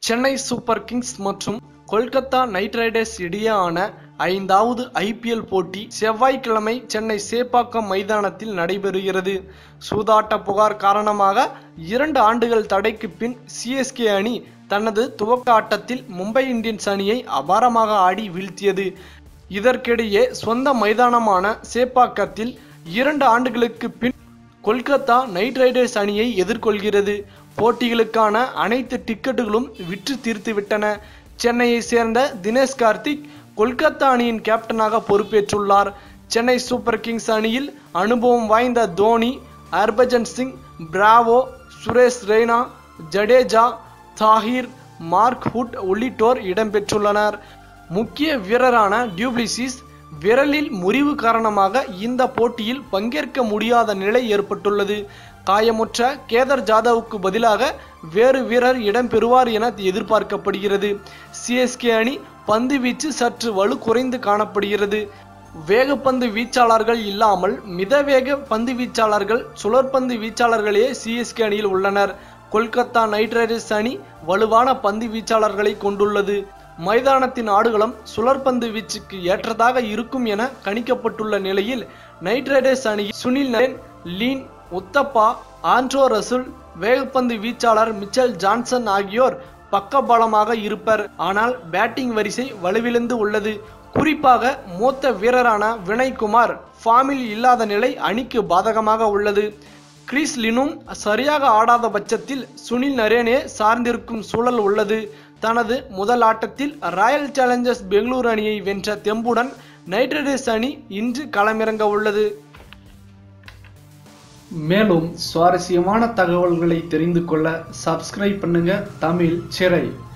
Chennai super Kings மற்றும் Kolkata night Riders இடையேயான ஐந்தாவது ஐபிஎல் போட்டி செவ்வாய்க்கிழமை சென்னை சேப்பாக்கம் மைதானத்தில் நடைபெறுகிறது சூதாட்ட புகார் காரணமாக இரண்டு ஆண்டுகள் தடைக்கு பின் சிஎஸ்கே அணி தனது துவக்க ஆட்டத்தில் மும்பை இந்தியன்ஸ் அணியை அபாரமாக ஆடி வீழ்த்தியது இதற்கிடையே சொந்த மைதானமான சேப்பாக்கத்தில் இரண்டு ஆண்டுகளுக்கு பின் கொல்கத்தா நைட் ரைடர்ஸ் அணியை எதிர்கொள்கிறது போட்டிகளுக்கான அனைத்து டிக்கெட்டுகளும் விற்று தீர்த்துவிட்டன சென்னையை சேர்ந்த தினேஷ் கார்த்திக் கொல்கத்தா அணியின் கேப்டனாக பொறுப்பேற்றுள்ளார் சென்னை சூப்பர் கிங்ஸ் அணியில் அனுபவம் வாய்ந்த Dhoni Harbhajan Singh Bravo Suresh Raina Jadeja Tahir Mark Wood உள்ளிட்டோர் இடம்பெற்றுள்ளனர் முக்கிய வீரரான டியூப்ளிசிஸ் விரலில் முறிவு காரணமாக இந்த போட்டியில் பங்கேற்க முடியாத நிலை ஏற்பட்டுள்ளது காயமுற்ற கேதர் ஜாதவுக்கு பதிலாக வேறு வீரர் இடம்பெறுவார் என எதிர்பார்க்கப்படுகிறது சிஎஸ்கே அணி பந்து வீச்சு சற்று வலு குறைந்து காணப்படுகிறது வேகப்பந்து வீச்சாளர்கள் இல்லாமல் மிதவேக பந்து வீச்சாளர்கள் சுழற்பந்து வீச்சாளர்களே சிஎஸ்கே அணியில் உள்ளனர் கொல்கத்தா நைட் ரைடர்ஸ் அணி வலுவான பந்து வீச்சாளர்களை கொண்டுள்ளது மைதானத்தின் ஆடுகளம் சுழற்பந்து வீச்சுக்கு ஏற்றதாக இருக்கும் என கணிக்கப்பட்டுள்ள நிலையில் நைட் ரைடர்ஸ் அணியில் Sunil Narine Lynn Uthappa Andre Russell வேகப்பந்து வீச்சாளர் மிச்சல் ஜான்சன் ஆகியோர் பக்கபலமாக இருப்பர் ஆனால் பேட்டிங் வரிசை வலுவிழந்து உள்ளது குறிப்பாக மூத்த வீரரான வினய்குமார் ஃபார்மில் இல்லாத நிலை அணிக்கு பாதகமாக உள்ளது கிறிஸ் லினும் சரியாக ஆடாத பட்சத்தில் சுனில் நரேனே சார்ந்திருக்கும் சூழல் உள்ளது தனது முதல் ஆட்டத்தில் ராயல் சேலஞ்சர்ஸ் பெங்களூரு அணியை வென்ற தெம்புடன் நைட் ரைடர்ஸ் அணி இன்று களமிறங்க உள்ளது மேலும் சுவாரஸ்யமான தகவல்களை தெரிந்து கொள்ள சப்ஸ்கிரைப் பண்ணுங்க தமிழ் சிறை